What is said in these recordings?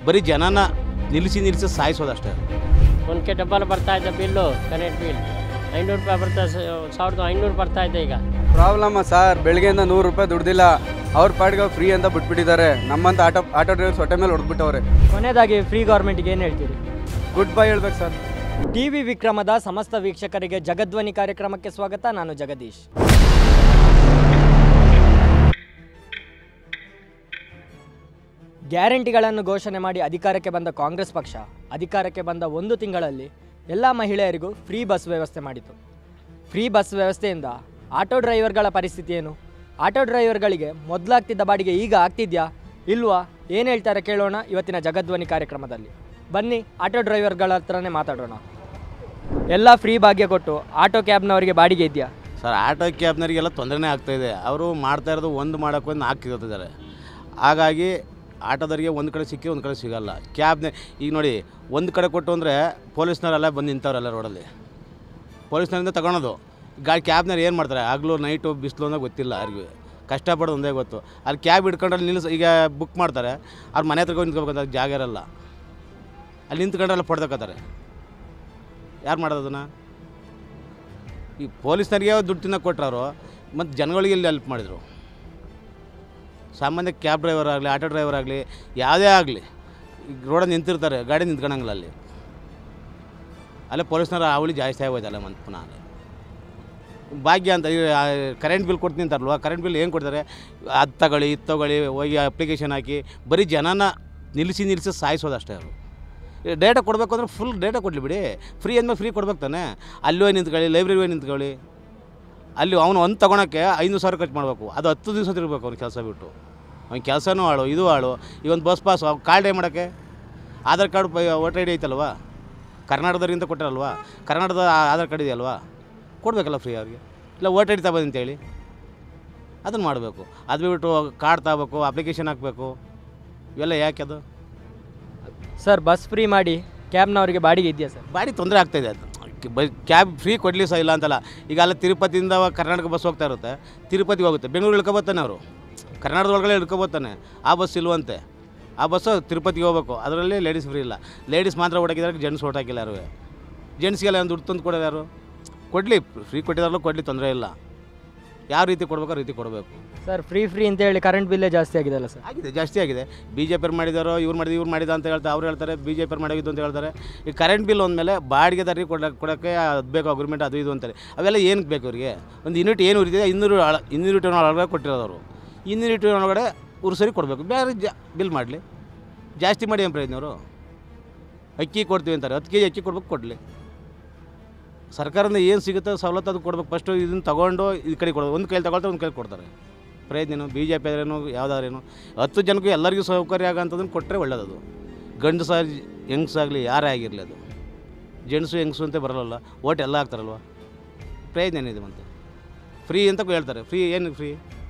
ಬರೀ ಜನನ ನಿಲ್ಲಿಸಿ ನಿಲ್ಲಿಸಿ ಸಾಯಿಸೋದಷ್ಟೇ ಒಂದಕ್ಕೆ ಡಬ್ಬಲ್ ಬರ್ತಾ ಇದೆ ಬಿಲ್ಲು ಕರೆಂಟ್ ಬಿಲ್ ಐನೂರು ರೂಪಾಯಿ ಬರ್ತಾ ಸಾವಿರದ ಐನೂರು ಬರ್ತಾ ಇದೆ ಈಗ ಪ್ರಾಬ್ಲಮ್ಮ ಸರ್ ಬೆಳಗ್ಗೆಯಿಂದ ನೂರು ರೂಪಾಯಿ ದುಡ್ದಿಲ್ಲ ಅವ್ರ ಪಾಡಿಗೆ ಫ್ರೀ ಅಂತ ಬಿಟ್ಬಿಟ್ಟಿದ್ದಾರೆ ನಮ್ಮಂತ ಆಟೋ ಆಟೋ ಡ್ರೈವರ್ಸ್ ಹೊಟ್ಟೆ ಮೇಲೆ ಹೊಡೆದ್ಬಿಟ್ಟವ್ರೆ ಕೊನೆಯದಾಗಿ ಫ್ರೀ ಗೌರ್ಮೆಂಟ್ಗೆ ಏನು ಹೇಳ್ತೀರಿ ಗುಡ್ ಬೈ ಹೇಳ್ಬೇಕು ಸರ್ ಟಿ ವಿ ವಿಕ್ರಮದ ಸಮಸ್ತ ವೀಕ್ಷಕರಿಗೆ ಜಗದ್ವನಿ ಕಾರ್ಯಕ್ರಮಕ್ಕೆ ಸ್ವಾಗತ ನಾನು ಜಗದೀಶ್ ಗ್ಯಾರಂಟಿಗಳನ್ನು ಘೋಷಣೆ ಮಾಡಿ ಅಧಿಕಾರಕ್ಕೆ ಬಂದ ಕಾಂಗ್ರೆಸ್ ಪಕ್ಷ ಅಧಿಕಾರಕ್ಕೆ ಬಂದ ಒಂದು ತಿಂಗಳಲ್ಲಿ ಎಲ್ಲ ಮಹಿಳೆಯರಿಗೂ ಫ್ರೀ ಬಸ್ ವ್ಯವಸ್ಥೆ ಮಾಡಿತು ಫ್ರೀ ಬಸ್ ವ್ಯವಸ್ಥೆಯಿಂದ ಆಟೋ ಡ್ರೈವರ್ಗಳ ಪರಿಸ್ಥಿತಿ ಏನು ಆಟೋ ಡ್ರೈವರ್ಗಳಿಗೆ ಮೊದಲಾಗ್ತಿದ್ದ ಬಾಡಿಗೆ ಈಗ ಆಗ್ತಿದ್ಯಾ ಇಲ್ವಾ ಏನು ಹೇಳ್ತಾರೆ ಕೇಳೋಣ ಇವತ್ತಿನ ಜಗದ್ವನಿ ಕಾರ್ಯಕ್ರಮದಲ್ಲಿ ಬನ್ನಿ ಆಟೋ ಡ್ರೈವರ್ಗಳ ಹತ್ರನೇ ಮಾತಾಡೋಣ ಎಲ್ಲ ಫ್ರೀ ಭಾಗ್ಯ ಕೊಟ್ಟು ಆಟೋ ಕ್ಯಾಬ್ನವರಿಗೆ ಬಾಡಿಗೆ ಇದೆಯಾ ಸರ್ ಆಟೋ ಕ್ಯಾಬ್ನವರಿಗೆಲ್ಲ ತೊಂದರೆನೇ ಆಗ್ತಾಯಿದೆ ಅವರು ಮಾಡ್ತಾ ಇರೋದು ಒಂದು ಮಾಡೋಕ್ಕೆ ಒಂದು ನಾಲ್ಕು ಇರ್ತಿದ್ದಾರೆ ಹಾಗಾಗಿ ಆಟೋದವರಿಗೆ ಒಂದು ಕಡೆ ಸಿಕ್ಕಿ ಒಂದು ಕಡೆ ಸಿಗಲ್ಲ ಕ್ಯಾಬ್ನ ಈಗ ನೋಡಿ ಒಂದು ಕಡೆ ಕೊಟ್ಟು ಅಂದರೆ ಪೊಲೀಸ್ನವರೆಲ್ಲ ಬಂದು ನಿಂತವ್ರೆಲ್ಲ ರೋಡಲ್ಲಿ ಪೊಲೀಸ್ನವರಿಂದ ತಗೊಳೋದು ಗಾಡಿ ಕ್ಯಾಬ್ನವ್ರು ಏನು ಮಾಡ್ತಾರೆ ಆಗಲೂ ನೈಟು ಬಿಸಿಲು ಅನ್ನೋ ಗೊತ್ತಿಲ್ಲ ಯಾರಿಗೂ ಕಷ್ಟಪಡೋದು ಒಂದೇ ಗೊತ್ತು ಅಲ್ಲಿ ಕ್ಯಾಬ್ ಹಿಡ್ಕೊಂಡ್ರೆ ನಿಲ್ಲಿಸ್ ಈಗ ಬುಕ್ ಮಾಡ್ತಾರೆ ಅವ್ರ ಮನೆ ಹತ್ರ ಹೋಗಿ ನಿಂತ್ಕೋಬೇಕಂತ ಅದಕ್ಕೆ ಜಾಗ ಇರಲ್ಲ ಅಲ್ಲಿ ನಿಂತ್ಕೊಂಡ್ರೆಲ್ಲ ಪಡ್ದಕ್ಕತ್ತಾರೆ ಯಾರು ಮಾಡೋದು ಅದನ್ನು ಈ ಪೊಲೀಸ್ನರಿಗೆ ದುಡ್ಡು ತಿನ್ನಕ್ಕೆ ಕೊಟ್ಟರು ಮತ್ತು ಜನಗಳಿಗೆ ಇಲ್ಲಿ ಹೆಲ್ಪ್ ಮಾಡಿದರು ಸಾಮಾನ್ಯ ಕ್ಯಾಬ್ ಡ್ರೈವರ್ ಆಗಲಿ ಆಟೋ ಡ್ರೈವರ್ ಆಗಲಿ ಯಾವುದೇ ಆಗಲಿ ಈಗ ರೋಡಲ್ಲಿ ನಿಂತಿರ್ತಾರೆ ಗಾಡಿ ನಿಂತ್ಕೊಳಂಗಿಲ್ಲ ಅಲ್ಲಿ ಅಲ್ಲೇ ಪೊಲೀಸ್ನವ್ರು ಅವಳಿ ಜಾಸ್ತಿ ಆಗೋಯ್ತಲ್ಲ ಮತ್ತೆ ಪುನಃ ಅಲ್ಲಿ. ಭಾಗ್ಯ ಅಂತ ಕರೆಂಟ್ ಬಿಲ್ ಕೊಡ್ತೀನಿ ಅಂತಾರಲ್ವ ಕರೆಂಟ್ ಬಿಲ್ ಏನು ಕೊಡ್ತಾರೆ ಅದು ತಗೊಳ್ಳಿ ಇದು ತಗೊಳ್ಳಿ ಹೋಗಿ ಅಪ್ಲಿಕೇಶನ್ ಹಾಕಿ ಬರೀ ಜನನ ನಿಲ್ಲಿಸಿ ನಿಲ್ಲಿಸಿ ಸಾಯಿಸೋದಷ್ಟೇ ಅವರು ಡೇಟಾ ಕೊಡಬೇಕು ಅಂದ್ರೆ ಫುಲ್ ಡೇಟಾ ಕೊಡಲಿ ಬಿಡಿ ಫ್ರೀ ಅಂದಮೇಲೆ ಫ್ರೀ ಕೊಡ್ಬೇಕು ತಾನೆ ಅಲ್ಲಿ ಹೋಗಿ ನಿಂತ್ಕೊಳ್ಳಿ ಲೈಬ್ರರಿ ಹೋಗಿ ನಿಂತ್ಕೊಳ್ಳಿ ಅಲ್ಲಿ ಅವನು ಒಂದು ತೊಗೊಳಕ್ಕೆ ಐನೂರು ಸಾವಿರ ಖರ್ಚು ಮಾಡಬೇಕು ಅದು ಹತ್ತು ದಿವಸ ತಿರ್ಬೇಕು ಅವ್ನು ಕೆಲಸ ಬಿಟ್ಟು ಅವ್ನ ಕೆಲಸನೂ ಹಾಳು ಇದು ಹಾಳು ಈ ಒಂದು ಬಸ್ ಪಾಸ್ ಕಾರ್ಡ್ ಏನು ಮಾಡೋಕ್ಕೆ Aadhaar card voter I D ಐತಲ್ವಾ ಕರ್ನಾಟಕದವರಿಂದ ಕೊಟ್ಟಾರಲ್ವಾ ಕರ್ನಾಟಕದ ಆಧಾರ್ ಕಾರ್ಡ್ ಇದೆಯಲ್ವಾ ಕೊಡಬೇಕಲ್ಲ ಫ್ರೀ ಅವ್ರಿಗೆ ಇಲ್ಲ ವೋಟರ್ ಐ ಡಿ ತಗೋದು ಅಂತೇಳಿ ಅದನ್ನು ಮಾಡಬೇಕು ಅದು ಬಿಟ್ಟು ಕಾರ್ಡ್ ತಗೋಬೇಕು ಅಪ್ಲಿಕೇಶನ್ ಹಾಕಬೇಕು ಇವೆಲ್ಲ ಯಾಕೆ ಅದು ಸರ್ ಬಸ್ ಫ್ರೀ ಮಾಡಿ ಕ್ಯಾಬ್ನವರಿಗೆ ಬಾಡಿಗೆ ಇದೆಯಾ ಸರ್ ಭಾರಿ ತೊಂದರೆ ಆಗ್ತಾಯಿದೆ ಅದು ಬ ಕ್ಯಾಬ್ ಫ್ರೀ ಕೊಡಲಿ ಸಹ ಇಲ್ಲ ಅಂತಲ್ಲ ಈಗ ಅಲ್ಲ ತಿರುಪತಿಯಿಂದ ಕರ್ನಾಟಕ ಬಸ್ ಹೋಗ್ತಾ ಇರುತ್ತೆ ತಿರುಪತಿಗೆ ಹೋಗುತ್ತೆ ಬೆಂಗಳೂರು ಇಳ್ಕೊಬತ್ತಾನೆ ಅವರು ಕರ್ನಾಟಕದ ಒಳಗಡೆ ಇಳ್ಕೊಬತ್ತಾನೆ ಆ ಬಸ್ ಇಲ್ವಂತೆ ಆ ಬಸ್ಸು ತಿರುಪತಿಗೆ ಹೋಗ್ಬೇಕು ಅದರಲ್ಲಿ ಲೇಡೀಸ್ ಫ್ರೀ ಇಲ್ಲ ಲೇಡೀಸ್ ಮಾತ್ರ ಓಡಾಕಿದ್ದಾರೆ ಜೆಂಟ್ಸ್ ಓಟಾಕಿಲ್ಲ ಯಾರು ಜೆಂಟ್ಸ್ಗೆಲ್ಲ ಒಂದು ದುಡ್ಡು ತಂದು ಕೊಡೋದು ಯಾರು ಕೊಡಲಿ ಫ್ರೀ ಕೊಟ್ಟಿದಾರಲ್ಲ ಕೊಡಲಿ ತೊಂದರೆ ಇಲ್ಲ ಯಾವ ರೀತಿ ಕೊಡ್ಬೇಕು ಆ ರೀತಿ ಕೊಡಬೇಕು ಸರ್ ಫ್ರೀ ಫ್ರೀ ಅಂತ ಹೇಳಿ ಕರೆಂಟ್ ಬಿಲ್ಲೇ ಜಾಸ್ತಿ ಆಗಿದೆಲ್ಲ ಸರ್ ಆಗಿದೆ ಜಾಸ್ತಿ ಆಗಿದೆ ಬಿ ಜೆ ಪಿಯವ್ರು ಮಾಡಿದಾರೋ ಇವ್ರು ಮಾಡಿದ ಇವ್ರು ಮಾಡಿದ ಅಂತ ಹೇಳ್ತಾರೆ ಅವ್ರು ಹೇಳ್ತಾರೆ ಬಿ ಜೆ ಪಿಯವ್ರು ಮಾಡಿದ್ದು ಅಂತ ಹೇಳ್ತಾರೆ ಈ ಕರೆಂಟ್ ಬಿಲ್ ಒಂದಮೇಲೆ ಬಾಡಿಗೆದಾರಿಗೆ ಕೊಡಕ್ಕೆ ಕೊಡೋಕ್ಕೆ ಅದು ಬೇಕು ಅಗ್ರಿಮೆಂಟ್ ಅದು ಇದು ಅಂತಾರೆ ಅವೆಲ್ಲ ಏನಕ್ಕೆ ಬೇಕು ಇವರಿಗೆ ಒಂದು ಯೂನಿಟ್ ಏನು ಉರಿತಿದೆ ಇನ್ನೂರು ಅಳ ಇನ್ನೂರು ಯೂನಿಟ್ ಒಳಗಡೆ ಕೊಟ್ಟಿರೋದವರು ಇನ್ನೂರು ಯೂನಿಟ್ ಒಳಗಡೆ ಉರ್ಸರಿ ಕೊಡಬೇಕು ಬೇರೆ ಜಾ ಬಿಲ್ ಮಾಡಲಿ ಜಾಸ್ತಿ ಮಾಡಿ ಏನು ಪ್ರಯೋಜನ ಅವರು ಅಕ್ಕಿ ಕೊಡ್ತೀವಿ ಅಂತಾರೆ ಹತ್ತು ಕೆ ಜಿ ಅಕ್ಕಿ ಕೊಡ್ಬೇಕು ಕೊಡಲಿ ಸರ್ಕಾರದಿಂದ ಏನು ಸಿಗುತ್ತೋ ಸವಲತ್ತು ಅದು ಕೊಡ್ಬೇಕು ಫಸ್ಟು ಇದನ್ನು ತಗೊಂಡು ಈ ಕಡೆ ಕೊಡೋದು ಒಂದು ಕೈಲಿ ತಗೊಳ್ತಾರೆ ಒಂದು ಕೈಲಿ ಕೊಡ್ತಾರೆ ಪ್ರಯತ್ನ ಬಿ ಜೆ ಪಿ ಆದ್ರೇನು ಯಾವುದಾದ್ರೇನು ಹತ್ತು ಜನಕ್ಕೂ ಎಲ್ಲರಿಗೂ ಸೌಕರ್ಯ ಆಗೋಂಥದ್ದನ್ನು ಕೊಟ್ಟರೆ ಒಳ್ಳೆಯದು ಗಂಡು ಸಹ ಹೆಂಗ್ಸ್ ಆಗಲಿ ಯಾರೇ ಆಗಿರಲಿ ಅದು ಜೆಂಟ್ಸು ಹೆಂಗ್ಸು ಅಂತ ಬರಲ್ಲ ಓಟ್ ಎಲ್ಲ ಹಾಕ್ತಾರಲ್ವ ಪ್ರಯತ್ನ ಏನಿದೆ ಮತ್ತೆ ಫ್ರೀ ಅಂತ ಹೇಳ್ತಾರೆ ಫ್ರೀ ಏನು ಫ್ರೀ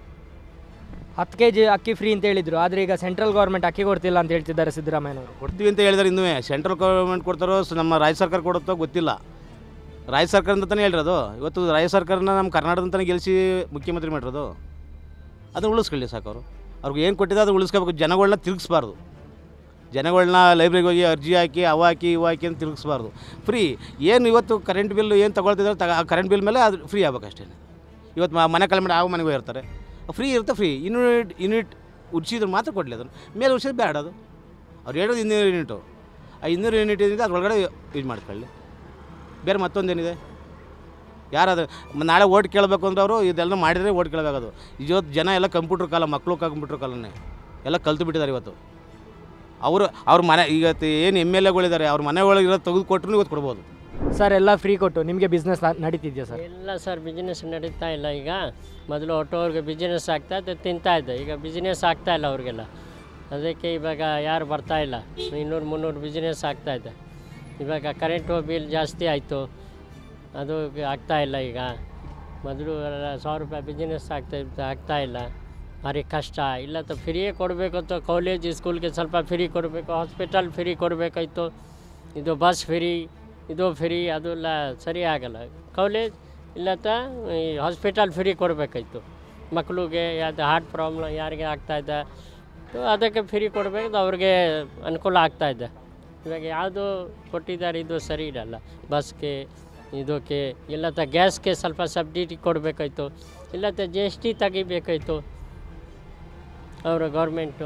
ಹತ್ತು ಕೆ ಜಿ ಅಕ್ಕಿ ಫ್ರೀ ಅಂತ ಹೇಳಿದ್ರು ಆದರೆ ಈಗ ಸೆಂಟ್ರಲ್ ಗೌರ್ಮೆಂಟ್ ಅಕ್ಕಿ ಕೊಡ್ತಿಲ್ಲ ಅಂತ ಹೇಳ್ತಿದ್ದಾರೆ ಸಿದ್ದರಾಮಯ್ಯನವರು ಕೊಡ್ತೀವಿ ಅಂತ ಹೇಳಿದ್ರೆ ಇನ್ನೂ ಸೆಂಟ್ರಲ್ ಗೌರ್ಮೆಂಟ್ ಕೊಡ್ತಾರೋ ಸ- ನಮ್ಮ ರಾಜ್ಯ ಸರ್ಕಾರ ಕೊಡುತ್ತೋ ಗೊತ್ತಿಲ್ಲ ರಾಜ್ಯ ಸರ್ಕಾರ ಅಂತಾನೆ ಹೇಳಿರೋದು ಇವತ್ತು ರಾಜ್ಯ ಸರ್ಕಾರನ ನಮ್ಮ ಕರ್ನಾಟಕದಂತಾನೆ ಗೆಲ್ಲಿಸಿ ಮುಖ್ಯಮಂತ್ರಿ ಮಾಡಿರೋದು ಅದನ್ನು ಉಳಿಸ್ಕೊಳ್ಳಿ ಸಾಕು ಅವರು ಅವ್ರಿಗೆ ಏನು ಕೊಟ್ಟಿದೆ ಅದು ಉಳಿಸ್ಕೋಬೇಕು ಜನಗಳನ್ನ ತಿರುಗಿಸ್ಬಾರ್ದು ಜನಗಳನ್ನ ಲೈಬ್ರರಿಗೆ ಹೋಗಿ ಅರ್ಜಿ ಹಾಕಿ ಅವು ಹಾಕಿ ಇವು ಹಾಕಿ ಅಂತ ತಿರುಗಿಸ್ಬಾರ್ದು ಫ್ರೀ ಏನು ಇವತ್ತು ಕರೆಂಟ್ ಬಿಲ್ ಏನು ತಗೊಳ್ತಿದ್ದಾರೆ ತಗ ಆ ಕರೆಂಟ್ ಬಿಲ್ ಮೇಲೆ ಅದು ಫ್ರೀ ಆಗ್ಬೇಕು ಅಷ್ಟೇ ಇವತ್ತು ಮ- ಮನೆ ಕಲ್ಮಡಿ ಯಾವ ಮನೆಗೆ ಹೋಗಿರ್ತಾರೆ ಫ್ರೀ ಇರುತ್ತೆ ಫ್ರೀ ಯೂನಿಟ್ ಯೂನಿಟ್ ಉಡ್ಸಿದ್ರೆ ಮಾತ್ರ ಕೊಡಲಿ ಅದನ್ನು ಮೇಲೆ ಉಡ್ಸಿದ್ರೆ ಬೇಡ ಅದು ಅವ್ರು ಹೇಳೋದು ಇನ್ನೂರು ಯೂನಿಟು ಆ ಇನ್ನೂರು ಯೂನಿಟ್ ಏನಿದೆ ಅದ್ರೊಳಗಡೆ ಯೂಸ್ ಮಾಡ್ಕೊಳ್ಳಿ ಬೇರೆ ಮತ್ತೊಂದೇನಿದೆ ಯಾರಾದ್ರು ಮ- ನಾಳೆ ಓಟ್ ಕೇಳಬೇಕು ಅಂದ್ರೆ ಅವರು ಇದೆಲ್ಲ ಮಾಡಿದರೆ ಓಟ್ ಕೇಳಬೇಕಾಗೋದು ಇವತ್ತು ಜನ ಎಲ್ಲ ಕಂಪ್ಯೂಟ್ರ್ ಕಾಲ ಮಕ್ಕಳು ಕಂಪ್ಯೂಟ್ರ್ ಕಾಲನೇ ಎಲ್ಲ ಕಲ್ತು ಬಿಟ್ಟಿದ್ದಾರೆ ಇವತ್ತು ಅವರು ಅವ್ರ ಮನೆ ಈಗ ಏನು ಎಮ್ ಎಲ್ ಎಗಳಿದ್ದಾರೆ ಅವ್ರ ಮನೆ ಒಳಗೆ ಇರೋದು ತೆಗೆದು ಕೊಟ್ಟರು ಇವತ್ತು ಕೊಡ್ಬೋದು ಸರ್ ಎಲ್ಲ ಫ್ರೀ ಕೊಟ್ಟು ನಿಮಗೆ ಬಿಸ್ನೆಸ್ ನಡೀತಿದೆಯಾ ಸರ್ ಇಲ್ಲ ಸರ್ ಬಿಸ್ನೆಸ್ ನಡೀತಾ ಇಲ್ಲ ಈಗ ಮೊದಲು ಆಟೋವ್ರಿಗೆ ಬಿಸ್ನೆಸ್ ಆಗ್ತಾ ಇತ್ತು ತಿಂತಾ ಇದ್ದೆ ಈಗ ಬಿಸ್ನೆಸ್ ಆಗ್ತಾ ಇಲ್ಲ ಅವ್ರಿಗೆಲ್ಲ ಅದಕ್ಕೆ ಇವಾಗ ಯಾರು ಬರ್ತಾ ಇಲ್ಲ ಇನ್ನೂರು ಮುನ್ನೂರು ಬಿಸ್ನೆಸ್ ಆಗ್ತಾ ಇದೆ ಇವಾಗ ಕರೆಂಟು ಬಿಲ್ ಜಾಸ್ತಿ ಆಯಿತು ಅದು ಆಗ್ತಾ ಇಲ್ಲ ಈಗ ಮೊದಲು ಎಲ್ಲ ಸಾವಿರ ರೂಪಾಯಿ ಬಿಸ್ನೆಸ್ ಆಗ್ತಾ ಇತ್ತು ಆಗ್ತಾ ಇಲ್ಲ ಭಾರಿ ಕಷ್ಟ ಇಲ್ಲ ତ ಫ್ರೀಯೇ ಕೊಡಬೇಕು ಅಂತ ಕಾಲೇಜ್ ಸ್ಕೂಲ್ಗೆ ಸ್ವಲ್ಪ ಫ್ರೀ ಕೊಡಬೇಕು ಹಾಸ್ಪಿಟಲ್ ಫ್ರೀ ಕೊಡಬೇಕಾಯ್ತು ಇದು ಬಸ್ ಫ್ರೀ ಇದು ಫ್ರೀ ಅದೆಲ್ಲ ಸರಿ ಆಗಲ್ಲ ಕಾಲೇಜ್ ಇಲ್ಲ ತ ಈ ಹಾಸ್ಪಿಟಲ್ ಫ್ರೀ ಕೊಡಬೇಕಾಯ್ತು ಮಕ್ಕಳಿಗೆ ಯಾವ್ದು ಹಾರ್ಟ್ ಪ್ರಾಬ್ಲಮ್ ಯಾರಿಗೆ ಆಗ್ತಾ ಇದೆ ಇತ್ತು ಅದಕ್ಕೆ ಫ್ರೀ ಕೊಡಬೇಕು ಅವ್ರಿಗೆ ಅನುಕೂಲ ಆಗ್ತಾ ಇದೆ ಇವಾಗ ಯಾವುದು ಕೊಟ್ಟಿದ್ದಾರೆ ಇದು ಸರಿ ಇರಲ್ಲ ಬಸ್ಗೆ ಇದಕ್ಕೆ ಇಲ್ಲತ್ತ ಗ್ಯಾಸ್ಗೆ ಸ್ವಲ್ಪ ಸಬ್ಸಿಡಿ ಕೊಡಬೇಕಾಯ್ತು ಇಲ್ಲತ್ತ ಜಿ ಎಸ್ ಟಿ ತೆಗಿಬೇಕಾಯ್ತು ಅವರು ಗೌರ್ಮೆಂಟು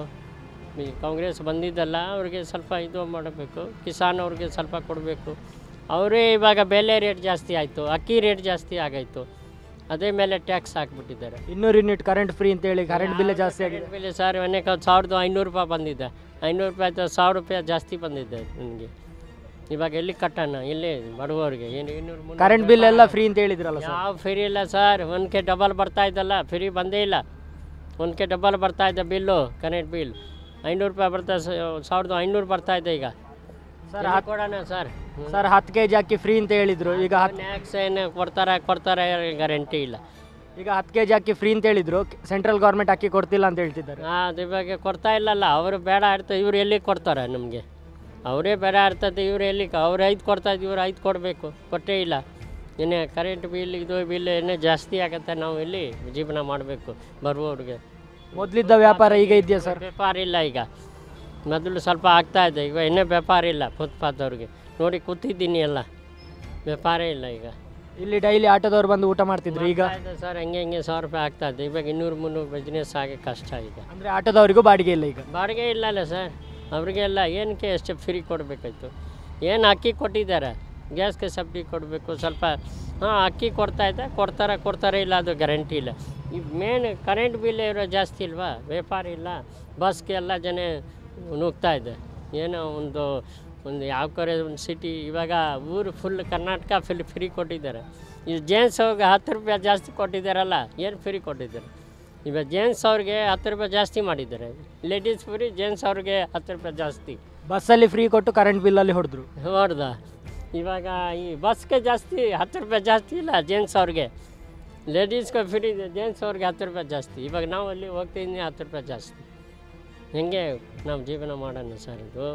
ಈ ಕಾಂಗ್ರೆಸ್ ಬಂದಿದ್ದಲ್ಲ ಅವ್ರಿಗೆ ಸ್ವಲ್ಪ ಇದು ಮಾಡಬೇಕು ಕಿಸಾನ್ ಅವ್ರಿಗೆ ಸ್ವಲ್ಪ ಕೊಡಬೇಕು ಅವರೇ ಇವಾಗ ಬೆಲೆ ರೇಟ್ ಜಾಸ್ತಿ ಆಯಿತು ಅಕ್ಕಿ ರೇಟ್ ಜಾಸ್ತಿ ಆಗಾಯಿತು ಅದೇ ಮೇಲೆ ಟ್ಯಾಕ್ಸ್ ಹಾಕ್ಬಿಟ್ಟಿದ್ದಾರೆ ಇನ್ನೂರು ಯೂನಿಟ್ ಕರೆಂಟ್ ಫ್ರೀ ಅಂತೇಳಿ ಕರೆಂಟ್ ಬಿಲ್ ಜಾಸ್ತಿ ಆಗಿದೆ ಕರೆಂಟ್ ಬಿಲ್ ಸರ್ ಅನೇಕ ಸಾವಿರದ ಐನೂರು ರೂಪಾಯಿ ಬಂದಿದೆ ಐನೂರು ರೂಪಾಯಿ ಅಥವಾ ಸಾವಿರ ರೂಪಾಯಿ ಜಾಸ್ತಿ ಬಂದಿದೆ ನನಗೆ ಇವಾಗ ಎಲ್ಲಿ ಕಟ್ಟೋಣ ಎಲ್ಲಿ ಬಡವರಿಗೆ ಏನು ಇನ್ನೂರು ಮುನ್ನೂರು ಕರೆಂಟ್ ಬಿಲ್ ಎಲ್ಲ ಫ್ರೀ ಅಂತ ಹೇಳಿದ್ರಲ್ಲ ಸರ್ ಯಾವ ಫ್ರೀ ಇಲ್ಲ ಸರ್ ಒಂದ್ಕೆ ಡಬಲ್ ಬರ್ತಾ ಇದ್ದಲ್ಲ ಫ್ರೀ ಬಂದೇ ಇಲ್ಲ ಒಂದ್ಕೆ ಡಬಲ್ ಬರ್ತಾ ಇದೆ ಬಿಲ್ಲು ಕರೆಂಟ್ ಬಿಲ್ ಐನೂರು ರೂಪಾಯಿ ಬರ್ತಾ ಸ- ಸಾವಿರದ ಐನೂರು ಬರ್ತಾ ಇದೆ ಈಗ ಸರ್ ಎಲ್ಲಿ ಕೊಡೋಣ ಸರ್ ಸರ್ ಹತ್ತು ಕೆ ಜಿ ಅಕ್ಕಿ ಫ್ರೀ ಅಂತ ಹೇಳಿದ್ರು ಈಗ ಹತ್ತು ಟ್ಯಾಕ್ಸ್ ಏನು ಕೊಡ್ತಾರೆ ಕೊಡ್ತಾರೆ ಗ್ಯಾರಂಟಿ ಇಲ್ಲ ಈಗ ಹತ್ತು ಕೆ ಜಿ ಅಕ್ಕಿ ಫ್ರೀ ಅಂತ ಹೇಳಿದ್ರು ಸೆಂಟ್ರಲ್ ಗೌರ್ಮೆಂಟ್ ಅಕ್ಕಿ ಕೊಡ್ತಿಲ್ಲ ಅಂತ ಹೇಳ್ತಿದ್ದಾರೆ ಹಾಂ ಅದು ಇವಾಗ ಕೊಡ್ತಾ ಇಲ್ಲಲ್ಲ ಅವರು ಬೇಡ ಇರ್ತದೆ ಇವ್ರು ಎಲ್ಲಿ ಕೊಡ್ತಾರೆ ನಮಗೆ ಅವರೇ ಬೇಡ ಇರ್ತದೆ ಇವ್ರು ಎಲ್ಲಿ ಅವ್ರು ಐದು ಕೊಡ್ತಾ ಇದ್ದು ಇವ್ರು ಐದು ಕೊಡಬೇಕು ಕೊಟ್ಟೇ ಇಲ್ಲ ಇನ್ನೇ ಕರೆಂಟ್ ಬಿಲ್ ಇದು ಬಿಲ್ ಇನ್ನೇ ಜಾಸ್ತಿ ಆಗುತ್ತೆ ನಾವು ಎಲ್ಲಿ ಜೀವನ ಮಾಡಬೇಕು ಬರುವವ್ರಿಗೆ ಮೊದಲಿದ್ದ ವ್ಯಾಪಾರ ಈಗ ಇದೆಯಾ ಸರ್ ವ್ಯಾಪಾರ ಇಲ್ಲ ಈಗ ಮೊದಲು ಸ್ವಲ್ಪ ಆಗ್ತಾ ಇದೆ ಈಗ ಇನ್ನೂ ವ್ಯಾಪಾರ ಇಲ್ಲ ಫುಟ್ಪಾತ್ ಅವ್ರಿಗೆ ನೋಡಿ ಕೂತಿದ್ದೀನಿ ಎಲ್ಲ ವ್ಯಾಪಾರ ಇಲ್ಲ ಈಗ ಇಲ್ಲಿ ಡೈಲಿ ಆಟೋದವ್ರು ಬಂದು ಊಟ ಮಾಡ್ತಿದ್ರು ಈಗ ಆಗ್ತಾ ಇದೆ ಸರ್ ಹಂಗೆ ಹಿಂಗೆ ಸಾವಿರ ರೂಪಾಯಿ ಆಗ್ತಾ ಇದೆ ಇವಾಗ ಇನ್ನೂರು ಮುನ್ನೂರು ಬಿಸ್ನೆಸ್ ಆಗಿ ಕಷ್ಟ ಈಗ ಅಂದರೆ ಆಟೋದವರಿಗೂ ಬಾಡಿಗೆ ಇಲ್ಲ ಈಗ ಬಾಡಿಗೆ ಇಲ್ಲಲ್ಲ ಸರ್ ಅವರಿಗೆಲ್ಲ ಏನಕ್ಕೆ ಎಷ್ಟು ಫ್ರೀ ಕೊಡಬೇಕಾಯ್ತು ಏನು ಅಕ್ಕಿ ಕೊಟ್ಟಿದ್ದಾರೆ ಗ್ಯಾಸ್ಗೆ ಸಬ್ಸಿಡಿ ಕೊಡಬೇಕು ಸ್ವಲ್ಪ ಹಾಂ ಅಕ್ಕಿ ಕೊಡ್ತಾ ಇದೆ ಕೊಡ್ತಾರೆ ಕೊಡ್ತಾರೆ ಇಲ್ಲ ಅದು ಗ್ಯಾರಂಟಿ ಇಲ್ಲ ಈ ಮೇನ್ ಕರೆಂಟ್ ಬಿಲ್ ಇರೋ ಜಾಸ್ತಿ ಇಲ್ವಾ ವ್ಯಾಪಾರ ಇಲ್ಲ ಬಸ್ಗೆ ಎಲ್ಲ ಜನ ನುಗ್ತಾ ಇದೆ ಏನೋ ಒಂದು ಒಂದು ಯಾವ ಕಡೆ ಒಂದು ಸಿಟಿ ಇವಾಗ ಊರು ಫುಲ್ ಕರ್ನಾಟಕ ಫುಲ್ ಫ್ರೀ ಕೊಟ್ಟಿದ್ದಾರೆ ಈ ಜೇಂಟ್ಸ್ ಅವ್ರಿಗೆ ಹತ್ತು ರೂಪಾಯಿ ಜಾಸ್ತಿ ಕೊಟ್ಟಿದ್ದಾರಲ್ಲ ಏನು ಫ್ರೀ ಕೊಟ್ಟಿದ್ದಾರೆ ಇವಾಗ ಜೆಂಟ್ಸ್ ಅವ್ರಿಗೆ ಹತ್ತು ರೂಪಾಯಿ ಜಾಸ್ತಿ ಮಾಡಿದ್ದಾರೆ ಲೇಡೀಸ್ ಫ್ರೀ ಜೆಂಟ್ಸ್ ಅವ್ರಿಗೆ ಹತ್ತು ರೂಪಾಯಿ ಜಾಸ್ತಿ ಬಸ್ಸಲ್ಲಿ ಫ್ರೀ ಕೊಟ್ಟು ಕರೆಂಟ್ ಬಿಲ್ಲಲ್ಲಿ ಹೊಡೆದ್ರು ಹೊಡ್ದ ಇವಾಗ ಈ ಬಸ್ಗೆ ಜಾಸ್ತಿ ಹತ್ತು ರೂಪಾಯಿ ಜಾಸ್ತಿ ಇಲ್ಲ ಜೆಂಟ್ಸ್ ಅವ್ರಿಗೆ ಲೇಡೀಸ್ಗೆ ಫ್ರೀ ಇದೆ ಜೆಂಟ್ಸ್ ಅವ್ರಿಗೆ ಹತ್ತು ರೂಪಾಯಿ ಜಾಸ್ತಿ ಇವಾಗ ನಾವು ಅಲ್ಲಿ ಹೋಗ್ತಿದ್ದೀನಿ ಹತ್ತು ರೂಪಾಯಿ ಜಾಸ್ತಿ ಹೆಂಗೆ ನಾವು ಜೀವನ ಮಾಡೋಣ ಸರ್ ಇದು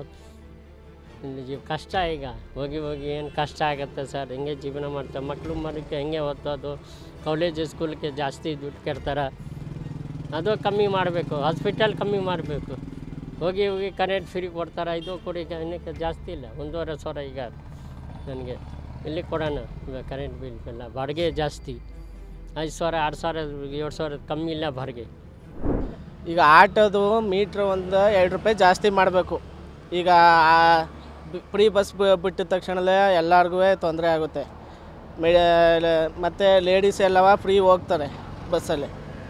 ಇಲ್ಲಿ ಜೀವ ಕಷ್ಟ ಈಗ ಹೋಗಿ ಹೋಗಿ ಏನು ಕಷ್ಟ ಆಗುತ್ತೆ ಸರ್ ಹೆಂಗೆ ಜೀವನ ಮಾಡ್ತಾರೆ ಮಕ್ಕಳು ಮರಕ್ಕೆ ಹೆಂಗೆ ಓದೋದು ಕಾಲೇಜ್ ಸ್ಕೂಲ್ಗೆ ಜಾಸ್ತಿ ದುಡ್ಡು ಕೆಡ್ತಾರೆ ಅದು ಕಮ್ಮಿ ಮಾಡಬೇಕು ಹಾಸ್ಪಿಟಲ್ ಕಮ್ಮಿ ಮಾಡಬೇಕು ಹೋಗಿ ಹೋಗಿ ಕರೆಂಟ್ ಫ್ರೀ ಕೊಡ್ತಾರೆ ಇದು ಕೊಡಿ ಇನ್ನಕ್ಕೆ ಜಾಸ್ತಿ ಇಲ್ಲ ಒಂದೂವರೆ ಸಾವಿರ ಈಗ ನನಗೆ ಎಲ್ಲಿ ಕೊಡೋಣ ಇವಾಗ ಕರೆಂಟ್ ಬಿಲ್ ಎಲ್ಲ ಬಾಡಿಗೆ ಜಾಸ್ತಿ ಐದು ಸಾವಿರ ಆರು ಸಾವಿರ ಏಳು ಸಾವಿರ ಕಮ್ಮಿ ಇಲ್ಲ ಬಾಡಿಗೆ ಈಗ ಆಟೋದು ಮೀಟ್ರ್ ಒಂದು ಎರಡು ರೂಪಾಯಿ ಜಾಸ್ತಿ ಮಾಡಬೇಕು ಈಗ ಫ್ರೀ ಬಸ್ ಬಿಟ್ಟಿದ ತಕ್ಷಣಲೇ ಎಲ್ಲರಿಗೂ ತೊಂದರೆ ಆಗುತ್ತೆ ಮತ್ತು ಲೇಡೀಸ್ ಎಲ್ಲವ ಫ್ರೀ ಹೋಗ್ತಾರೆ ಬಸ್ಸಲ್ಲಿ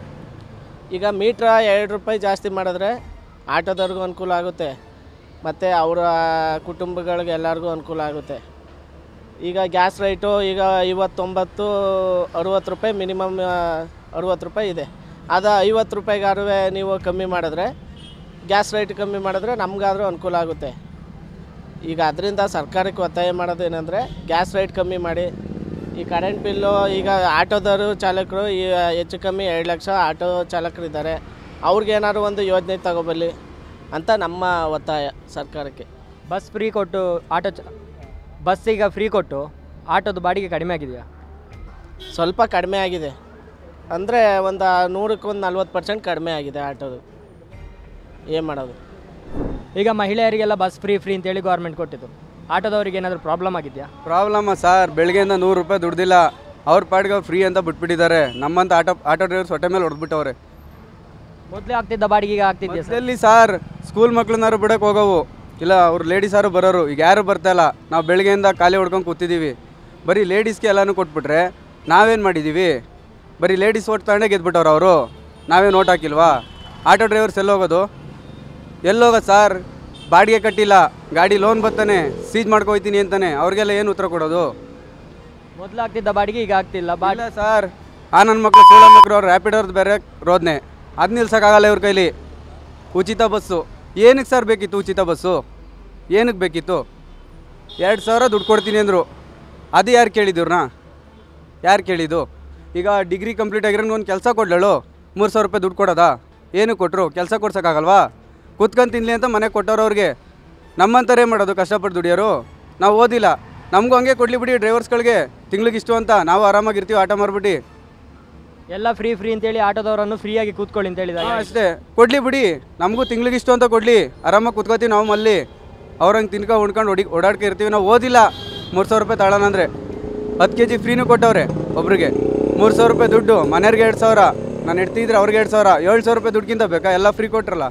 ಈಗ ಮೀಟ್ರ್ ಎರಡು ರೂಪಾಯಿ ಜಾಸ್ತಿ ಮಾಡಿದ್ರೆ ಆಟೋದವ್ರಿಗೂ ಅನುಕೂಲ ಆಗುತ್ತೆ ಮತ್ತು ಅವರ ಕುಟುಂಬಗಳಿಗೆ ಎಲ್ಲರಿಗೂ ಅನುಕೂಲ ಆಗುತ್ತೆ ಈಗ ಗ್ಯಾಸ್ ರೈಟು ಈಗ ಐವತ್ತೊಂಬತ್ತು ಅರುವತ್ತು ರೂಪಾಯಿ ಮಿನಿಮಮ್ ಅರುವತ್ತು ರೂಪಾಯಿ ಇದೆ ಅದು ಐವತ್ತು ರೂಪಾಯಿಗಾರು ನೀವು ಕಮ್ಮಿ ಮಾಡಿದ್ರೆ ಗ್ಯಾಸ್ ರೈಟ್ ಕಮ್ಮಿ ಮಾಡಿದ್ರೆ ನಮಗಾದ್ರೂ ಅನುಕೂಲ ಆಗುತ್ತೆ ಈಗ ಅದರಿಂದ ಸರ್ಕಾರಕ್ಕೆ ಒತ್ತಾಯ ಮಾಡೋದೇನೆಂದರೆ ಗ್ಯಾಸ್ ರೈಟ್ ಕಮ್ಮಿ ಮಾಡಿ ಈ ಕರೆಂಟ್ ಬಿಲ್ಲು ಈಗ ಆಟೋದವರು ಚಾಲಕರು ಈ ಹೆಚ್ಚು ಕಮ್ಮಿ ಎರಡು ಲಕ್ಷ ಆಟೋ ಚಾಲಕರಿದ್ದಾರೆ ಅವ್ರಿಗೇನಾದ್ರು ಒಂದು ಯೋಜನೆ ತಗೋಬಲ್ಲಿ ಅಂತ ನಮ್ಮ ಒತ್ತಾಯ ಸರ್ಕಾರಕ್ಕೆ ಬಸ್ ಫ್ರೀ ಕೊಟ್ಟು ಆಟೋ ಚ ಬಸ್ ಈಗ ಫ್ರೀ ಕೊಟ್ಟು ಆಟೋದು ಬಾಡಿಗೆ ಕಡಿಮೆ ಆಗಿದೆಯಾ ಸ್ವಲ್ಪ ಕಡಿಮೆ ಆಗಿದೆ ಅಂದರೆ ಒಂದು ನೂರಕ್ಕೆ ಒಂದು ನಲ್ವತ್ತು ಪರ್ಸೆಂಟ್ ಕಡಿಮೆ ಆಗಿದೆ ಆಟೋದು ಏನು ಮಾಡೋದು ಈಗ ಮಹಿಳೆಯರಿಗೆಲ್ಲ ಬಸ್ ಫ್ರೀ ಫ್ರೀ ಅಂತೇಳಿ ಗೌರ್ಮೆಂಟ್ ಕೊಟ್ಟಿದ್ದು ಆಟೋದವ್ರಿಗೆ ಏನಾದರೂ ಪ್ರಾಬ್ಲಮ್ ಆಗಿದೆಯಾ ಪ್ರಾಬ್ಲಮ್ಮ ಸರ್ ಬೆಳಗ್ಗೆಯಿಂದ ನೂರು ರೂಪಾಯಿ ದುಡ್ದಿಲ್ಲ ಅವ್ರ ಪಾಡ್ಗೆ ಫ್ರೀ ಅಂತ ಬಿಟ್ಬಿಟ್ಟಿದ್ದಾರೆ ನಮ್ಮಂತ ಆಟೋ ಆಟೋ ಡ್ರೈವರ್ಸ್ ಹೊಟ್ಟೆ ಮೇಲೆ ಹೊಡೆದ್ಬಿಟ್ಟವ್ರೆ ಮೊದಲೇ ಆಗ್ತಿದ್ದ ಬಾಡಿಗೆ ಈಗ ಆಗ್ತಿದೆಯಾ ಸರ್ ಎಲ್ಲಿ ಸರ್ ಸ್ಕೂಲ್ ಮಕ್ಳನ್ನಾರು ಬಿಡಕ್ಕೆ ಹೋಗೋವು ಇಲ್ಲ ಅವ್ರು ಲೇಡೀಸಾರು ಬರೋರು ಈಗ ಯಾರು ಬರ್ತಾಯಿಲ್ಲ ನಾವು ಬೆಳಗ್ಗೆಯಿಂದ ಖಾಲಿ ಹೊಡ್ಕೊಂಡು ಕೂತಿದ್ದೀವಿ ಬರೀ ಲೇಡೀಸ್ಗೆ ಎಲ್ಲನೂ ಕೊಟ್ಬಿಟ್ರೆ ನಾವೇನು ಮಾಡಿದ್ದೀವಿ ಬರೀ ಲೇಡೀಸ್ ಓಟ್ ತಗೊಂಡೇ ಗೆದ್ಬಿಟ್ಟವ್ರು ಅವರು ನಾವೇನು ಓಟ್ ಹಾಕಿಲ್ವಾ ಆಟೋ ಡ್ರೈವರ್ಸ್ ಎಲ್ಲೋಗೋದು ಎಲ್ಲೋಗೋದು ಸರ್ ಬಾಡಿಗೆ ಕಟ್ಟಿಲ್ಲ ಗಾಡಿ ಲೋನ್ ಬರ್ತಾನೆ ಸೀಜ್ ಮಾಡ್ಕೊಯ್ತೀನಿ ಅಂತಾನೆ ಅವ್ರಿಗೆಲ್ಲ ಏನು ಉತ್ತರ ಕೊಡೋದು ಮೊದಲು ಆಗ್ತಿದ್ದ ಬಾಡಿಗೆ ಈಗ ಆಗ್ತಿಲ್ಲ ಬಾಡಿ ಇಲ್ಲ ಸರ್ ಆ ನನ್ನ ಮಕ್ಕಳು ಸೋಳ ಮಕ್ಕಳು ಅವ್ರು ರ್ಯಾಪಿಡ್ ಅವ್ರದ್ದು ಬೇರೆ ರೋದ್ನೆ ಅದು ನಿಲ್ಸೋಕ್ಕಾಗಲ್ಲ ಇವ್ರ ಕೈಲಿ ಉಚಿತ ಬಸ್ಸು ಏನಕ್ಕೆ ಸರ್ ಬೇಕಿತ್ತು ಉಚಿತ ಬಸ್ಸು ಏನಕ್ಕೆ ಬೇಕಿತ್ತು ಎರಡು ಸಾವಿರ ದುಡ್ಡು ಕೊಡ್ತೀನಿ ಅಂದರು ಅದು ಯಾರು ಕೇಳಿದ್ರನ್ನ ಯಾರು ಕೇಳಿದ್ದು ಈಗ ಡಿಗ್ರಿ ಕಂಪ್ಲೀಟ್ ಆಗಿರೋ ಒಂದು ಕೆಲಸ ಕೊಡ್ಲಳು ಮೂರು ಸಾವಿರ ರೂಪಾಯಿ ದುಡ್ಡು ಕೊಡೋದಾ ಏನು ಕೊಟ್ಟರು ಕೆಲಸ ಕೊಡ್ಸೋಕ್ಕಾಗಲ್ವಾ ಕುತ್ಕೊಂಡು ತಿನ್ನಲಿ ಅಂತ ಮನೆಗೆ ಕೊಟ್ಟವ್ರು ಅವ್ರಿಗೆ ನಮ್ಮಂಥರೇ ಮಾಡೋದು ಕಷ್ಟಪಟ್ಟು ದುಡಿಯೋರು ನಾವು ಓದಿಲ್ಲ ನಮಗೂ ಹಂಗೆ ಕೊಡ್ಲಿ ಬಿಡಿ ಡ್ರೈವರ್ಸ್ಗಳಿಗೆ ತಿಂಗ್ಳಿಗೆ ಇಷ್ಟು ಅಂತ ನಾವು ಆರಾಮಾಗಿರ್ತೀವಿ ಆಟ ಮಾರ್ಬಿಟ್ಟು ಎಲ್ಲ ಫ್ರೀ ಫ್ರೀ ಅಂತೇಳಿ ಆಟೋದವರನ್ನು ಫ್ರೀಯಾಗಿ ಕೂತ್ಕೊಳ್ಳಿ ಅಂತ ಹೇಳಿದಾಗ ಹಾ, ಅಷ್ಟೇ ಕೊಡ್ಲಿ ಬಿಡಿ ನಮಗೂ ತಿಂಗ್ಳಿಗೆ ಇಷ್ಟು ಅಂತ ಕೊಡ್ಲಿ ಆರಾಮಾಗಿ ಕುತ್ಕೋತೀವಿ ನಾವು ಮಲ್ಲಿ ಅವ್ರಂಗೆ ತಿನ್ಕೊ ಉಣ್ಕೊಂಡು ಹೊಡಿ ಓಡಾಡ್ಕೆ ಇರ್ತೀವಿ ನಾವು ಓದಿಲ್ಲ ಮೂರು ಸಾವಿರ ರೂಪಾಯಿ ತಾಳೋಣ ಅಂದರೆ ಹತ್ತು ಕೆ ಜಿ ಫ್ರೀನೂ ಕೊಟ್ಟವ್ರೆ ಒಬ್ರಿಗೆ ಮೂರು ಸಾವಿರ ರೂಪಾಯಿ ದುಡ್ಡು ಮನೆಯವ್ರಿಗೆ ಎರಡು ಸಾವಿರ ನಾನು ಇಡ್ತಿದ್ರೆ ಅವ್ರಿಗೆ ಎರಡು ಸಾವಿರ ಏಳು ಸಾವಿರ ರೂಪಾಯಿ ದುಡ್ಡಿಗಿಂತ ಬೇಕಾ ಎಲ್ಲ ಫ್ರೀ ಕೊಟ್ರಲ್ಲ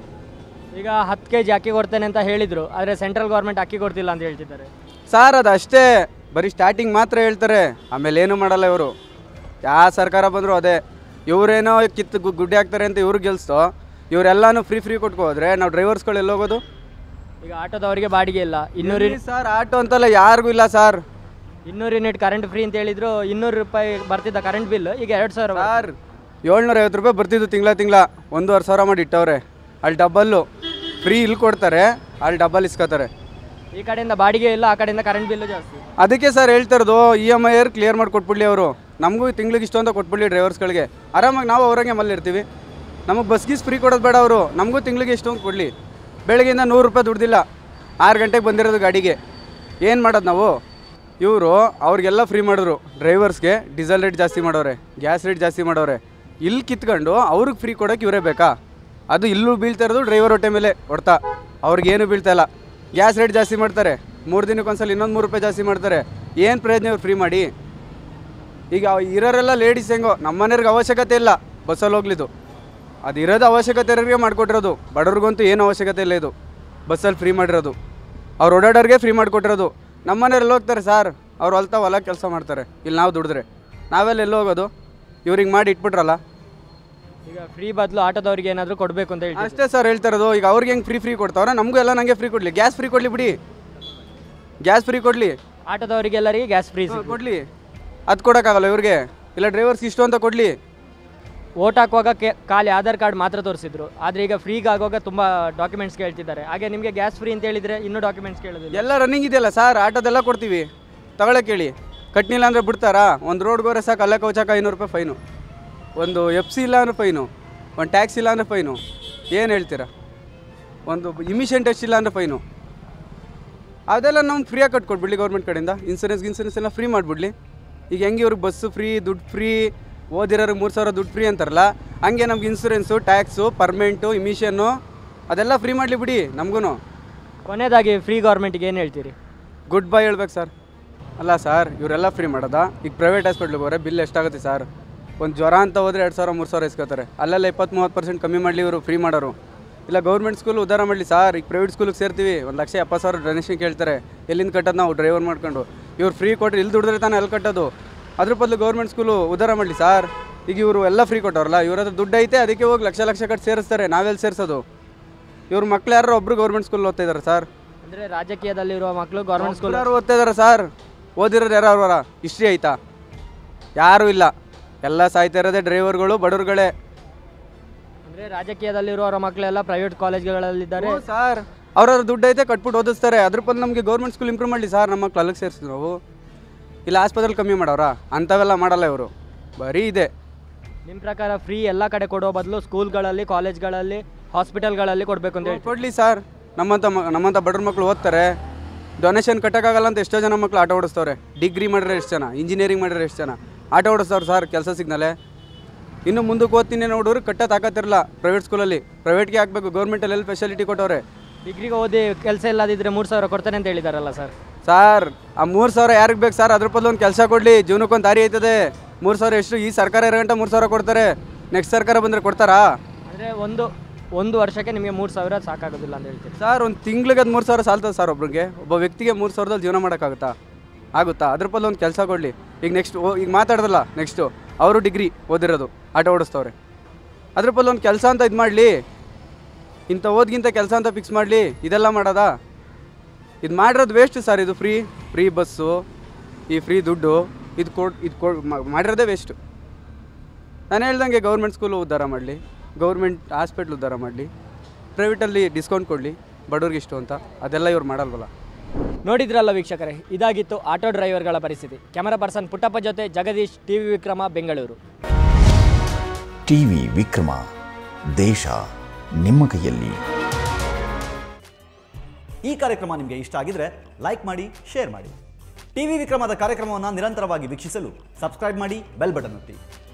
ಈಗ ಹತ್ತು ಕೆ ಜಿ ಅಕ್ಕಿ ಕೊಡ್ತೇನೆ ಅಂತ ಹೇಳಿದರು ಆದರೆ ಸೆಂಟ್ರಲ್ ಗೌರ್ಮೆಂಟ್ ಅಕ್ಕಿ ಕೊಡ್ತಿಲ್ಲ ಅಂತ ಹೇಳ್ತಿದ್ದಾರೆ ಸಾರ್ ಅದು ಅಷ್ಟೇ ಬರೀ ಸ್ಟಾರ್ಟಿಂಗ್ ಮಾತ್ರ ಹೇಳ್ತಾರೆ ಆಮೇಲೆ ಏನು ಮಾಡಲ್ಲ ಇವರು ಯಾವ ಸರ್ಕಾರ ಬಂದರೂ ಅದೇ ಇವರೇನೋ ಕಿತ್ತು ಗು- ಗುಡ್ಡೆ ಹಾಕ್ತಾರೆ ಅಂತ ಇವ್ರು ಗೆಲ್ಸ್ತೋ ಇವರೆಲ್ಲಾನು ಫ್ರೀ ಫ್ರೀ ಕೊಟ್ಕೋದ್ರೆ ನಾವು ಡ್ರೈವರ್ಸ್ಗಳು ಎಲ್ಲೋಗೋದು ಈಗ ಆಟೋದವರಿಗೆ ಬಾಡಿಗೆ ಇಲ್ಲ ಇನ್ನೂರು ಸರ್ ಆಟೋ ಅಂತಲ್ಲ ಯಾರಿಗೂ ಇಲ್ಲ ಸರ್ ಇನ್ನೂರು ಯೂನಿಟ್ ಕರೆಂಟ್ ಫ್ರೀ ಅಂತ ಹೇಳಿದ್ರು ಇನ್ನೂರು ರೂಪಾಯಿ ಬರ್ತಿದ್ದ ಕರೆಂಟ್ ಬಿಲ್ ಈಗ ಎರಡು ಸಾವಿರ ಬರುತ್ತೆ. ಸರ್ ಏಳ್ನೂರ ಐವತ್ತು ರೂಪಾಯಿ ಬರ್ತಿದ್ದು ತಿಂಗಳ ತಿಂಗಳ ಒಂದೂವರೆ ಸಾವಿರ ಮಾಡಿ ಇಟ್ಟವ್ರೆ ಅಲ್ಲಿ ಡಬ್ಬಲ್ಲು ಫ್ರೀ ಇಲ್ಲಿ ಕೊಡ್ತಾರೆ ಅಲ್ಲಿ ಡಬ್ಬಲ್ ಇಸ್ಕೋತಾರೆ ಈ ಕಡೆಯಿಂದ ಬಾಡಿಗೆ ಇಲ್ಲ ಆ ಕಡೆಯಿಂದ ಕರೆಂಟ್ ಬಿಲ್ಲು ಜಾಸ್ತಿ ಅದಕ್ಕೆ ಸರ್ ಹೇಳ್ತಿರೋದು ಇ ಎಮ್ ಐ ಆರ್ ಕ್ಲಿಯರ್ ಮಾಡಿ ಕೊಟ್ಬಿಡ್ಲಿ ಅವರು ನಮಗೂ ತಿಂಗ್ಳಿಗೆ ಇಷ್ಟು ಅಂತ ಕೊಟ್ಬಿಡ್ಲಿ ಡ್ರೈವರ್ಸ್ಗಳಿಗೆ ಆರಾಮಾಗಿ ನಾವು ಅವ್ರಂಗೆ ಮಲ್ಲಿರ್ತೀವಿ ನಮಗೆ ಬಸ್ ಗೀಸ್ ಫ್ರೀ ಕೊಡೋದು ಬೇಡ ಅವರು ನಮಗೂ ತಿಂಗ್ಳಿಗೆ ಇಷ್ಟು ಅಂತ ಕೊಡಲಿ ಬೆಳಗ್ಗೆಯಿಂದ ನೂರು ರೂಪಾಯಿ ದುಡ್ದಿಲ್ಲ ಆರು ಗಂಟೆಗೆ ಬಂದಿರೋದು ಗಾಡಿಗೆ ಏನು ಮಾಡೋದು ನಾವು ಇವರು ಅವ್ರಿಗೆಲ್ಲ ಫ್ರೀ ಮಾಡಿದ್ರು ಡ್ರೈವರ್ಸ್ಗೆ ಡೀಸೆಲ್ ರೇಟ್ ಜಾಸ್ತಿ ಮಾಡೋರೆ ಗ್ಯಾಸ್ ರೇಟ್ ಜಾಸ್ತಿ ಮಾಡೋರೆ ಇಲ್ಲಿ ಕಿತ್ಕೊಂಡು ಅವ್ರಿಗೆ ಫ್ರೀ ಕೊಡೋಕೆ ಇವರೇ ಬೇಕಾ ಅದು ಇಲ್ಲೂ ಬೀಳ್ತಾ ಇರೋದು ಡ್ರೈವರ್ ಹೊಟ್ಟೆ ಮೇಲೆ ಹೊಡ್ತಾ ಅವ್ರಿಗೇನು ಬೀಳ್ತಾ ಇಲ್ಲ ಗ್ಯಾಸ್ ರೇಟ್ ಜಾಸ್ತಿ ಮಾಡ್ತಾರೆ ಮೂರು ದಿನಕ್ಕೊಂದ್ಸಲ ಇನ್ನೊಂದು ಮೂರು ರೂಪಾಯಿ ಜಾಸ್ತಿ ಮಾಡ್ತಾರೆ ಏನು ಪ್ರಯೋಜನ ಇವ್ರು ಫ್ರೀ ಮಾಡಿ ಈಗ ಅವ್ ಇರೋರೆಲ್ಲ ಲೇಡೀಸ್ ಹೆಂಗೋ ನಮ್ಮ ಮನೆಯವ್ರಿಗೆ ಅವಶ್ಯಕತೆ ಇಲ್ಲ ಬಸ್ಸಲ್ಲಿ ಹೋಗ್ಲಿದ್ದು ಅದು ಇರೋದು ಅವಶ್ಯಕತೆ ಇರೋರಿಗೆ ಮಾಡಿಕೊಟ್ಟಿರೋದು ಬಡವ್ರಿಗಂತೂ ಏನು ಅವಶ್ಯಕತೆ ಇಲ್ಲ ಇದು ಬಸ್ಸಲ್ಲಿ ಫ್ರೀ ಮಾಡಿರೋದು ಅವ್ರು ಓಡಾಡೋರಿಗೆ ಫ್ರೀ ಮಾಡಿಕೊಟ್ಟಿರೋದು ನಮ್ಮ ಮನೆಯವ್ರೆಲ್ಲ ಹೋಗ್ತಾರೆ ಸರ್ ಅವ್ರು ಹೊಲ್ತಾ ಹೊಲ ಕೆಲಸ ಮಾಡ್ತಾರೆ ಇಲ್ಲಿ ನಾವು ದುಡಿದ್ರೆ ನಾವೆಲ್ಲ ಎಲ್ಲಿ ಹೋಗೋದು ಇವ್ರಿಗೆ ಮಾಡಿ ಇಟ್ಬಿಟ್ರಲ್ಲ ಈಗ ಫ್ರೀ ಬದಲು ಆಟೋದವರಿಗೆ ಏನಾದರೂ ಕೊಡಬೇಕು ಅಂತ ಹೇಳ್ತೀವಿ ಅಷ್ಟೇ ಸರ್ ಹೇಳ್ತಾ ಇರೋದು ಈಗ ಅವ್ರಿಗೆ ಹೆಂಗೆ ಫ್ರೀ ಫ್ರೀ ಕೊಡ್ತಾವ್ರೆ ನಮಗೂ ಎಲ್ಲ ನನಗೆ ಫ್ರೀ ಕೊಡಲಿ ಗ್ಯಾಸ್ ಫ್ರೀ ಕೊಡಲಿ ಬಿಡಿ ಗ್ಯಾಸ್ ಫ್ರೀ ಕೊಡಲಿ ಆಟೋದವರಿಗೆಲ್ಲರಿಗೆ ಗ್ಯಾಸ್ ಫ್ರೀ ಕೊಡಲಿ ಅದು ಕೊಡೋಕ್ಕಾಗಲ್ಲ ಇವ್ರಿಗೆ ಇಲ್ಲ ಡ್ರೈವರ್ಸ್ ಇಷ್ಟು ಅಂತ ಕೊಡಲಿ ಓಟ್ ಹಾಕುವಾಗ ಕೆ ಖಾಲಿ ಆಧಾರ್ ಕಾರ್ಡ್ ಮಾತ್ರ ತೋರಿಸಿದ್ರು ಆದರೆ ಈಗ ಫ್ರೀಗೆ ಆಗುವಾಗ ತುಂಬ ಡಾಕ್ಯುಮೆಂಟ್ಸ್ ಕೇಳ್ತಿದ್ದಾರೆ ಹಾಗೆ ನಿಮಗೆ ಗ್ಯಾಸ್ ಫ್ರೀ ಅಂತ ಹೇಳಿದರೆ ಇನ್ನೂ ಡಾಕ್ಯುಮೆಂಟ್ಸ್ ಕೇಳೋದಿಲ್ಲ ಎಲ್ಲ ರನ್ನಿಂಗ್ ಇದೆಯಲ್ಲ ಸರ್ ಆಟೋದೆಲ್ಲ ಕೊಡ್ತೀವಿ ತಗೊಳಕ್ಕೆ ಹೇಳಿ ಕಟ್ನಿಲ್ಲ ಅಂದರೆ ಬಿಡ್ತಾರಾ ಒಂದು ರೋಡ್ಗೆ ಹೋದ್ರೆ ಸಾಕು ಅಲ್ಲೇ ಕೌಚಾಕ ಐನೂರು ರೂಪಾಯಿ ಫೈನು ಒಂದು ಎಫ್ ಸಿ ಇಲ್ಲ ಅಂದ್ರೆ ಫೈನು ಒಂದು ಟ್ಯಾಕ್ಸ್ ಇಲ್ಲ ಅಂದರೆ ಫೈನು ಏನು ಹೇಳ್ತೀರಾ ಒಂದು ಇಮಿಷನ್ ಟೆಸ್ಟ್ ಇಲ್ಲ ಅಂದರೆ ಫೈನು ಅದೆಲ್ಲ ನಮ್ಗೆ ಫ್ರೀಯಾಗಿ ಕಟ್ಕೊಟ್ಬಿಡ್ಲಿ ಗೌರ್ಮೆಂಟ್ ಕಡೆಯಿಂದ ಇನ್ಸೂರೆನ್ಸ್ ಇನ್ಸೂರೆನ್ಸ್ ಎಲ್ಲ ಫ್ರೀ ಮಾಡಿಬಿಡ್ಲಿ ಈಗ ಹೆಂಗೆ ಇವ್ರಿಗೆ ಬಸ್ಸು ಫ್ರೀ ದುಡ್ಡು ಫ್ರೀ ಓದಿರೋರಿಗೆ ಮೂರು ಸಾವಿರ ದುಡ್ಡು ಫ್ರೀ ಅಂತಾರಲ್ಲ ಹಂಗೆ ನಮ್ಗೆ ಇನ್ಸೂರೆನ್ಸು ಟ್ಯಾಕ್ಸು ಪರ್ಮೆಂಟು ಇಮಿಷನ್ನು ಅದೆಲ್ಲ ಫ್ರೀ ಮಾಡಲಿ ಬಿಡಿ ನಮಗೂ ಕೊನೆಯದಾಗಿ ಫ್ರೀ ಗೌರ್ಮೆಂಟಿಗೆ ಏನು ಹೇಳ್ತೀರಿ ಗುಡ್ ಬೈ ಹೇಳ್ಬೇಕು ಸರ್ ಅಲ್ಲ ಸರ್ ಇವರೆಲ್ಲ ಫ್ರೀ ಮಾಡೋದಾ ಈಗ ಪ್ರೈವೇಟ್ ಹಾಸ್ಪಿಟ್ಲಿಗೆ ಹೋದ್ರೆ ಬಿಲ್ ಎಷ್ಟಾಗುತ್ತೆ ಸರ್ ಒಂದು ಜ್ವರ ಅಂತ ಹೋದ್ರೆ ಎರಡು ಸಾವಿರ ಮೂರು ಸಾವಿರ ಇಸ್ಕೋತಾರೆ ಅಲ್ಲೆಲ್ಲ ಇಪ್ಪತ್ತು ಮೂವತ್ತು ಪರ್ಸೆಂಟ್ ಕಮ್ಮಿ ಮಾಡಲಿ ಇವರು ಫ್ರೀ ಮಾಡೋರು ಇಲ್ಲ ಗೌರ್ಮೆಂಟ್ ಸ್ಕೂಲ್ ಉದ್ಧಾರ ಮಾಡಲಿ ಸರ್ ಈಗ ಪ್ರೈವೇಟ್ ಸ್ಕೂಲಿಗೆ ಸೇರ್ತೀವಿ ಒಂದು ಲಕ್ಷ ಎಪ್ಪತ್ತು ಸಾವಿರ ಡೊನೇಷನ್ ಕೇಳ್ತಾರೆ ಎಲ್ಲಿಂದ ಕಟ್ಟೋದು ನಾವು ಡ್ರೈವರ್ ಮಾಡ್ಕೊಂಡು ಇವ್ರು ಫ್ರೀ ಕೊಟ್ಟರೆ ಇಲ್ಲಿ ದುಡಿದ್ರೆ ತಾನೇ ಅಲ್ಲಿ ಕಟ್ಟೋದು ಅದ್ರ ಬದಲು ಗೌರ್ಮೆಂಟ್ ಸ್ಕೂಲು ಉದ್ಧಾರ ಮಾಡಲಿ ಸರ್ ಈಗ ಇವರು ಎಲ್ಲ ಫ್ರೀ ಕೊಟ್ಟವ್ರಲ್ಲ ಇವ್ರ ಹತ್ರ ದುಡ್ಡು ಐತೆ ಅದಕ್ಕೆ ಹೋಗಿ ಲಕ್ಷ ಲಕ್ಷ ಕಟ್ಟಿ ಸೇರಿಸ್ತಾರೆ ನಾವೆಲ್ಲಿ ಸೇರಿಸೋದು ಇವ್ರ ಮಕ್ಳು ಯಾರು ಒಬ್ರು ಗೌರ್ಮೆಂಟ್ ಸ್ಕೂಲ್ ಓದ್ತಾ ಇದ್ದಾರೆ ಸರ್ ಅಂದರೆ ರಾಜಕೀಯದಲ್ಲಿರುವ ಮಕ್ಕಳು ಗೌರ್ಮೆಂಟ್ ಸ್ಕೂಲ್ ಯಾರು ಓದ್ತಾ ಇದಾರೆ ಸರ್ ಓದಿರೋರು ಯಾರು ಅವರ ಹಿಸ್ಟ್ರಿ ಆಯ್ತಾ ಯಾರೂ ಇಲ್ಲ ಎಲ್ಲ ಸಾಯ್ತಾ ಇರೋದೇ ಡ್ರೈವರ್ಗಳು ಬಡವ್ರುಗಳೇ ಅಂದರೆ ರಾಜಕೀಯದಲ್ಲಿರುವವರ ಮಕ್ಕಳೆಲ್ಲ ಪ್ರೈವೇಟ್ ಕಾಲೇಜ್ಗಳಲ್ಲಿದ್ದಾರೆ ಸರ್ ಅವ್ರವ್ರ ದುಡ್ಡು ಐತೆ ಕಟ್ಬಿಟ್ಟು ಓದಿಸ್ತಾರೆ ಅದ್ರ ಬದಲು ನಮಗೆ ಗೌರ್ಮೆಂಟ್ ಸ್ಕೂಲ್ ಇಂಪ್ರೂವ್ ಮಾಡಲಿ ಸರ್ ನಮ್ಮ ಮಕ್ಳು ಅಲ್ಲಿಗೆ ಸೇರಿಸಿದ್ರು ನಾವು ಇಲ್ಲ ಆಸ್ಪತ್ರೆಲಿ ಕಮ್ಮಿ ಮಾಡವ್ರಾ ಅಂಥವೆಲ್ಲ ಮಾಡಲ್ಲ ಇವರು ಬರೀ ಇದೆ ನಿಮ್ಮ ಪ್ರಕಾರ ಫ್ರೀ ಎಲ್ಲ ಕಡೆ ಕೊಡೋ ಬದಲು ಸ್ಕೂಲ್ಗಳಲ್ಲಿ ಕಾಲೇಜ್ಗಳಲ್ಲಿ ಹಾಸ್ಪಿಟಲ್ಗಳಲ್ಲಿ ಕೊಡಬೇಕು ಅಂತ ಹೇಳ್ತೀವಿ ಕೊಡಲಿ ಸರ್ ನಮ್ಮಂಥ ಮ ನಮ್ಮಂಥ ಬಡ್ರ ಮಕ್ಳು ಓದ್ತಾರೆ ಡೊನೇಷನ್ ಕಟ್ಟೋಕ್ಕಾಗಲ್ಲ ಅಂತ ಎಷ್ಟೋ ಜನ ಮಕ್ಳು ಆಟೋ ಓಡಿಸ್ತವ್ರೆ ಡಿಗ್ರಿ ಮಾಡಿದ್ರೆ ಎಷ್ಟು ಜನ ಇಂಜಿನಿಯರಿಂಗ್ ಮಾಡಿದ್ರೆ ಎಷ್ಟು ಜನ ಆಟೋ ಓಡಿಸ್ತವ್ರು ಸರ್ ಕೆಲಸ ಸಿಗ್ನಲೆ ಇನ್ನು ಮುಂದಕ್ಕೆ ಓದ್ತೀನಿ ನೋಡಿದ್ರು ಕಟ್ಟ ತಾಕತ್ತಿರಲ್ಲ ಪ್ರೈವೇಟ್ ಸ್ಕೂಲಲ್ಲಿ ಪ್ರೈವೇಟ್ಗೆ ಹಾಕಬೇಕು ಗೌರ್ಮೆಂಟಲ್ಲಿ ಎಲ್ಲಿ ಫೆಸಿಲಿಟಿ ಕೊಟ್ಟವ್ರೆ ಡಿಗ್ರಿಗೆ ಓದಿ ಕೆಲಸ ಇಲ್ಲದಿದ್ದರೆ ಮೂರು ಸಾವಿರ ಕೊಡ್ತಾನೆ ಅಂತ ಹೇಳಿದಾರಲ್ಲ ಸರ್ ಸರ್ ಆ ಮೂರು ಸಾವಿರ ಯಾರಿಗೆ ಬೇಕು ಸರ್ ಅದ್ರ ಬದಲು ಒಂದು ಕೆಲಸ ಕೊಡಲಿ ಜೀವನಕ್ಕೊಂದು ದಾರಿ ಆಯ್ತದೆ ಮೂರು ಸಾವಿರ ಎಷ್ಟು ಈ ಸರ್ಕಾರ ಇರೋ ಗಂಟೆ ಮೂರು ಸಾವಿರ ಕೊಡ್ತಾರೆ ನೆಕ್ಸ್ಟ್ ಸರ್ಕಾರ ಬಂದರೆ ಕೊಡ್ತಾರಾ ಅಂದರೆ ಒಂದು ಒಂದು ವರ್ಷಕ್ಕೆ ನಿಮಗೆ ಮೂರು ಸಾವಿರ ಸಾಕಾಗೋದಿಲ್ಲ ಅಂತ ಹೇಳ್ತೀರಿ ಸರ್ ಒಂದು ತಿಂಗ್ಳಿಗೆ ಅದು ಮೂರು ಸಾವಿರ ಸಾಲ್ತದೆ ಸರ್ ಒಬ್ರಿಗೆ ಒಬ್ಬ ವ್ಯಕ್ತಿಗೆ ಮೂರು ಸಾವಿರದಲ್ಲಿ ಜೀವನ ಮಾಡೋಕ್ಕಾಗುತ್ತಾ ಆಗುತ್ತಾ ಅದ್ರ ಬದಲು ಒಂದು ಕೆಲಸ ಕೊಡಲಿ ಈಗ ನೆಕ್ಸ್ಟ್ ಈಗ ಮಾತಾಡ್ದಲ್ಲ ನೆಕ್ಸ್ಟು ಅವರು ಡಿಗ್ರಿ ಓದಿರೋದು ಆಟೋ ಓಡಿಸ್ತವ್ರೆ ಅದ್ರ ಬದಲು ಒಂದು ಕೆಲಸ ಅಂತ ಇದು ಮಾಡಲಿ ಇಂಥ ಓದ್ಗಿಂತ ಕೆಲಸ ಅಂತ ಫಿಕ್ಸ್ ಮಾಡಲಿ ಇದೆಲ್ಲ ಮಾಡೋದಾ ಇದು ಮಾಡಿರೋದು ವೇಸ್ಟ್ ಸರ್ ಇದು ಫ್ರೀ ಫ್ರೀ ಬಸ್ಸು ಈ ಫ್ರೀ ದುಡ್ಡು ಇದು ಕೊಡ್ ಇದು ಕೊಡ್ ಮಾಡಿರೋದೇ ವೇಸ್ಟು ನಾನು ಹೇಳ್ದಂಗೆ ಗೌರ್ಮೆಂಟ್ ಸ್ಕೂಲು ಉದ್ಧಾರ ಮಾಡಲಿ ಗೌರ್ಮೆಂಟ್ ಹಾಸ್ಪಿಟ್ಲ್ ಉದ್ಧಾರ ಮಾಡಲಿ ಪ್ರೈವೇಟಲ್ಲಿ ಡಿಸ್ಕೌಂಟ್ ಕೊಡಲಿ ಬಡವ್ರಿಗೆ ಇಷ್ಟು ಅಂತ ಅದೆಲ್ಲ ಇವ್ರು ಮಾಡಲ್ವಲ್ಲ ನೋಡಿದ್ರಲ್ಲ ವೀಕ್ಷಕರೇ ಇದಾಗಿತ್ತು ಆಟೋ ಡ್ರೈವರ್ಗಳ ಪರಿಸ್ಥಿತಿ ಕ್ಯಾಮರಾ ಪರ್ಸನ್ ಪುಟ್ಟಪ್ಪ ಜೊತೆ Jagadish T V Vikrama Bengaluru TV Vikrama ದೇಶ ನಿಮ್ಮ ಕೈಯಲ್ಲಿ ಈ ಕಾರ್ಯಕ್ರಮ ನಿಮಗೆ ಇಷ್ಟ ಆಗಿದ್ರೆ ಲೈಕ್ ಮಾಡಿ ಶೇರ್ ಮಾಡಿ ಟಿವಿ ವಿಕ್ರಮದ ಕಾರ್ಯಕ್ರಮವನ್ನು ನಿರಂತರವಾಗಿ ವೀಕ್ಷಿಸಲು ಸಬ್ಸ್ಕ್ರೈಬ್ ಮಾಡಿ ಬೆಲ್ ಬಟನ್ ಒತ್ತಿ